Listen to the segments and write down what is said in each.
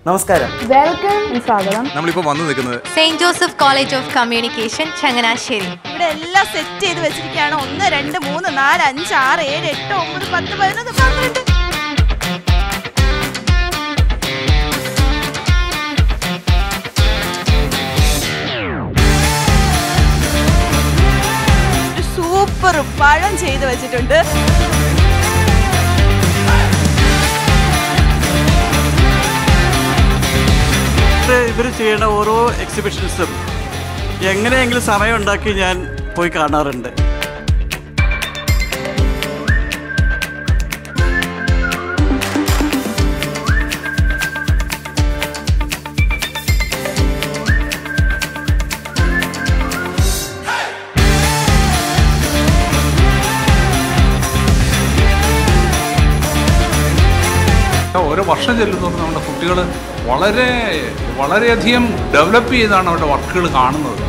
നമസ്കാരം വെൽക്കം സ്വാഗതം നമ്മളിപ്പോൾ വന്നു നിൽക്കുന്നത് Saint Joseph College of Communication Changanassery ഇവിടെ എല്ലാം സെറ്റ് ചെയ്ത് വെച്ചിരിക്കുകയാണ് ഒന്ന് രണ്ട് മൂന്ന് നാല് അഞ്ച് ആറ് ഏഴ് എട്ട് ഒമ്പത് പത്ത് പതിനൊന്ന് പന്ത്രണ്ട് ഒരു സൂപ്പർ പഴം ചെയ്ത് വെച്ചിട്ടുണ്ട് ഇവർ ചെയ്യുന്ന ഓരോ എക്സിബിഷൻസും എങ്ങനെയെങ്കിലും സമയം ഉണ്ടാക്കി ഞാൻ പോയി കാണാറുണ്ട് ഓരോ വർഷം ചെല്ലുന്നതോറും നമ്മുടെ കുട്ടികൾ വളരെ വളരെയധികം ഡെവലപ്പ് ചെയ്താണ് അവരുടെ വർക്കുകൾ കാണുന്നത്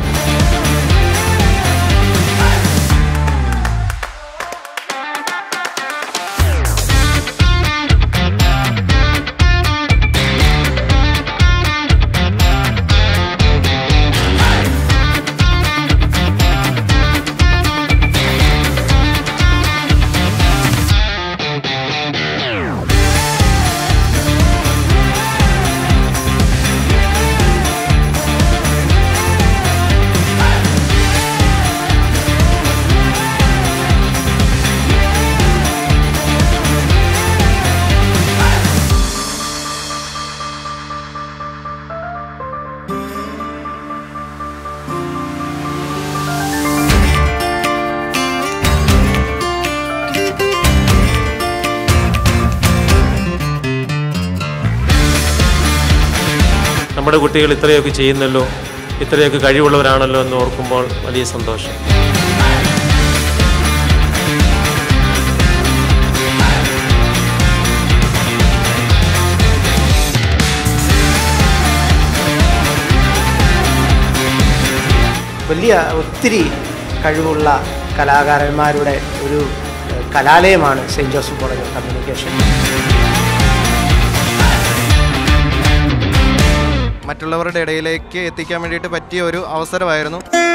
നമ്മുടെ കുട്ടികൾ ഇത്രയൊക്കെ ചെയ്യുന്നല്ലോ ഇത്രയൊക്കെ കഴിവുള്ളവരാണല്ലോ എന്ന് ഓർക്കുമ്പോൾ വലിയ സന്തോഷം വലിയ ഒത്തിരി കഴിവുള്ള കലാകാരന്മാരുടെ ഒരു ഏഹ്, കലാലയമാണ് Saint Joseph College of Communication മറ്റുള്ളവരുടെ ഇടയിലേക്ക് എത്തിക്കാൻ വേണ്ടിയിട്ട് പറ്റിയ ഒരു അവസരമായിരുന്നു